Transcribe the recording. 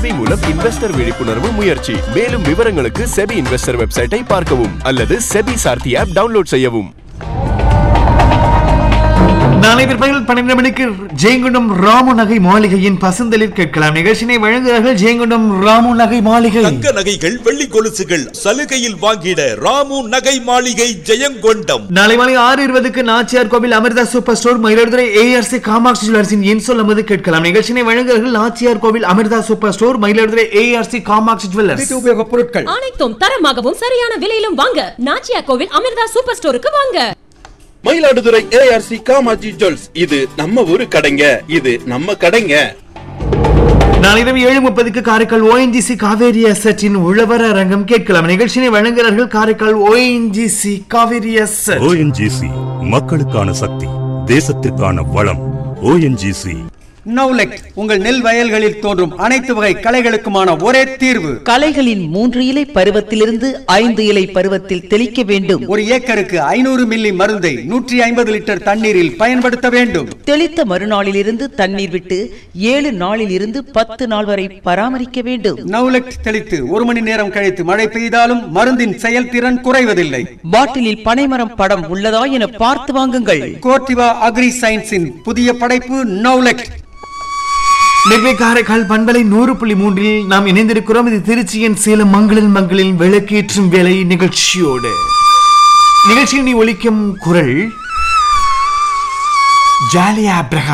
SEBI மூலம் investor விழிப்புணர்வு முயற்சி மேலும் விவரங்களுக்கு செபி இன்வெஸ்டர் வெப்சைட்டை பார்க்கவும் அல்லது செபி சார்த்தி ஆப் டவுன்லோட் செய்யவும் நாளை பிற்பகல் பன்னிரண்டு மணிக்கு ஜெயங்குண்டம் ராமு நகை மாளிகையின் பசுந்தலில் கேட்கலாம் நிகழ்ச்சியை வழங்குகிறார்கள் ஜெயங்குண்டம் ராமு நகை மாளிகை தங்க நகைகள் வெள்ளி கொலுசுகள் சலுகையில் வாங்கிட ராமு நகை மாளிகை ஜெயங்கொண்டம் நாளை மாலை ஆறு இருபதுக்கு Nachiyar Kovil Amirtha super store Mayiladuthurai ARC Kamatchi ஜுவல்லர்ஸின் என் சொல்லும்போது கேட்கலாம் நிகழ்ச்சியை வழங்குகிறார்கள் Nachiyar Kovil Amirtha super store Mayiladuthurai ARC Kamatchi jewellers வீட்டு உபயோகப் பொருட்கள் அனைத்தும் தரமாகவும் சரியான விலையிலும் வாங்க நாச்சியா கோவில் அமிர்தா சூப்பர் ஸ்டோருக்கு வாங்க மயிலாடுதுறை ஏஆர்சி காமாஜி ஜுவல்ஸ் இது நம்ம ஊரு கடைங்க இது நம்ம கடைங்க நாளை இரவு ஏழு முப்பதுக்கு காரைக்கால் ஓஎன்ஜிசி காவேரி அசட்டின் உழவர் அரங்கம் கேட்கலாம் நிகழ்ச்சியை வழங்குகிறார்கள் Karaikal ONGC Cauvery asset ONGC மக்களுக்கான சக்தி தேசத்திற்கான வளம் ஓஎன்ஜிசி நவுலெக் உங்கள் நெல் வயல்களில் தோன்றும் அனைத்து வகை களைகளுக்குமான ஒரே தீர்வு களைகளின் மூன்று இலை பருவத்திலிருந்து ஐந்து இலை பருவத்தில் தெளிக்க வேண்டும் ஒரு ஏக்கருக்கு ஐநூறு மில்லி மருந்தை நூற்றி ஐம்பது லிட்டர் தண்ணீரில் பயன்படுத்த வேண்டும் தெளித்த மறுநாளிலிருந்து தண்ணீர் விட்டு ஏழு நாளில் இருந்து பத்து நாள் வரை பராமரிக்க வேண்டும் நவுலெக் தெளித்து ஒரு மணி நேரம் கழித்து மழை பெய்தாலும் மருந்தின் செயல்திறன் குறைவதில்லை பாட்டிலில் பனைமரம் படம் உள்ளதா என பார்த்து வாங்குங்கள் கோர்டிவா அக்ரி சயின்ஸின் புதிய படைப்பு நவுலெக் நெல்லை காரைக்கால் பண்பலை நூறு புள்ளி மூன்றில் நாம் இணைந்திருக்கிறோம் இது திருச்சியின் சேலம் மங்களில் மங்களில் விளக்கேற்றும் வேலை நிகழ்ச்சியோடு நிகழ்ச்சியில் நீ ஒலிக்கும் குரல் ஜாலியா அப்ரஹாம்